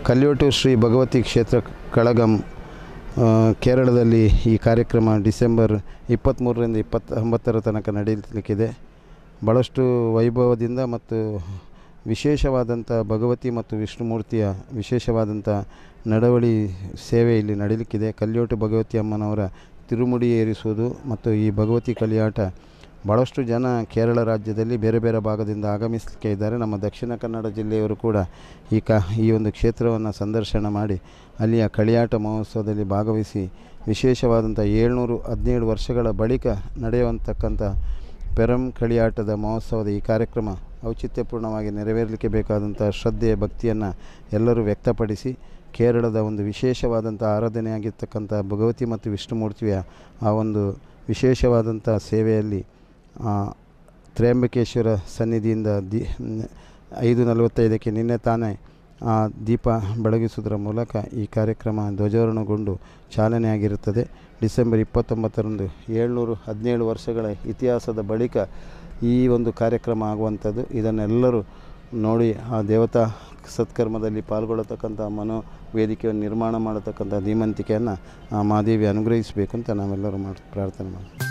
ಕಲ್ಯೋಟು ಶ್ರೀ ಭಗವತಿ ಕ್ಷೇತ್ರ ಕಳಗಂ ಆ, ಕೇರಳದಲ್ಲಿ ಈ ಕಾರ್ಯಕ್ರಮ ಡಿಸೆಂಬರ್ ಇಪ್ಪತ್ತ್ಮೂರರಿಂದ ಇಪ್ಪತ್ತೊಂಬತ್ತರ ತನಕ ನಡೆಯಲಿಕ್ಕಿದೆ ಭಾಳಷ್ಟು ವೈಭವದಿಂದ ಮತ್ತು ವಿಶೇಷವಾದಂಥ ಭಗವತಿ ಮತ್ತು ವಿಷ್ಣುಮೂರ್ತಿಯ ವಿಶೇಷವಾದಂಥ ನಡವಳಿ ಸೇವೆ ಇಲ್ಲಿ ನಡೀಲಿಕ್ಕಿದೆ ಕಲ್ಯೋಟು ಭಗವತಿ ಅಮ್ಮನವರ ತಿರುಮುಡಿ ಏರಿಸುವುದು ಮತ್ತು ಈ ಭಗವತಿ ಕಲಿಯಾಟ ಭಾಳಷ್ಟು ಜನ ಕೇರಳ ರಾಜ್ಯದಲ್ಲಿ ಬೇರೆ ಬೇರೆ ಭಾಗದಿಂದ ಆಗಮಿಸಲಿಕ್ಕೆ ಇದ್ದಾರೆ ನಮ್ಮ ದಕ್ಷಿಣ ಕನ್ನಡ ಜಿಲ್ಲೆಯವರು ಕೂಡ ಈ ಕ ಈ ಒಂದು ಕ್ಷೇತ್ರವನ್ನು ಸಂದರ್ಶನ ಮಾಡಿ ಅಲ್ಲಿಯ ಕಳಿಯಾಟ ಮಹೋತ್ಸವದಲ್ಲಿ ಭಾಗವಹಿಸಿ ವಿಶೇಷವಾದಂಥ ಏಳ್ನೂರು ಹದಿನೇಳು ವರ್ಷಗಳ ಬಳಿಕ ನಡೆಯುವಂತಕ್ಕಂಥ ಪೆರಂ ಕಳಿಯಾಟದ ಮಹೋತ್ಸವದ ಈ ಕಾರ್ಯಕ್ರಮ ಔಚಿತ್ಯಪೂರ್ಣವಾಗಿ ನೆರವೇರಲಿಕ್ಕೆ ಬೇಕಾದಂಥ ಶ್ರದ್ಧೆ ಭಕ್ತಿಯನ್ನು ಎಲ್ಲರೂ ವ್ಯಕ್ತಪಡಿಸಿ ಕೇರಳದ ಒಂದು ವಿಶೇಷವಾದಂಥ ಆರಾಧನೆಯಾಗಿರ್ತಕ್ಕಂಥ ಭಗವತಿ ಮತ್ತು ವಿಷ್ಣುಮೂರ್ತಿಯ ಆ ಒಂದು ವಿಶೇಷವಾದಂಥ ಸೇವೆಯಲ್ಲಿ ಆ, ತ್ರಯಂಬಕೇಶ್ವರ ಸನ್ನಿಧಿಯಿಂದ ದಿ ಐದು ನಲವತ್ತೈದಕ್ಕೆ ನಿನ್ನೆ ತಾನೇ ಆ ದೀಪ ಬೆಳಗಿಸುವುದರ ಮೂಲಕ ಈ ಕಾರ್ಯಕ್ರಮ ಧ್ವಜಾರೋಹಣಗೊಂಡು ಚಾಲನೆಯಾಗಿರುತ್ತದೆ ಡಿಸೆಂಬರ್ ಇಪ್ಪತ್ತೊಂಬತ್ತರಂದು ಏಳ್ನೂರು ಹದಿನೇಳು ವರ್ಷಗಳ ಇತಿಹಾಸದ ಬಳಿಕ ಈ ಒಂದು ಕಾರ್ಯಕ್ರಮ ಆಗುವಂಥದ್ದು ಇದನ್ನೆಲ್ಲರೂ ನೋಡಿ ಆ ದೇವತಾ ಸತ್ಕರ್ಮದಲ್ಲಿ ಪಾಲ್ಗೊಳ್ಳತಕ್ಕಂಥ ಮನೋ ವೇದಿಕೆಯನ್ನು ನಿರ್ಮಾಣ ಮಾಡತಕ್ಕಂಥ ಧೀಮಂತಿಕೆಯನ್ನು ಆ ಮಾದೇವಿ ಅನುಗ್ರಹಿಸಬೇಕು ಅಂತ ನಾವೆಲ್ಲರೂ ಮಾಡಿ ಪ್ರಾರ್ಥನೆ ಮಾಡ್ತೀವಿ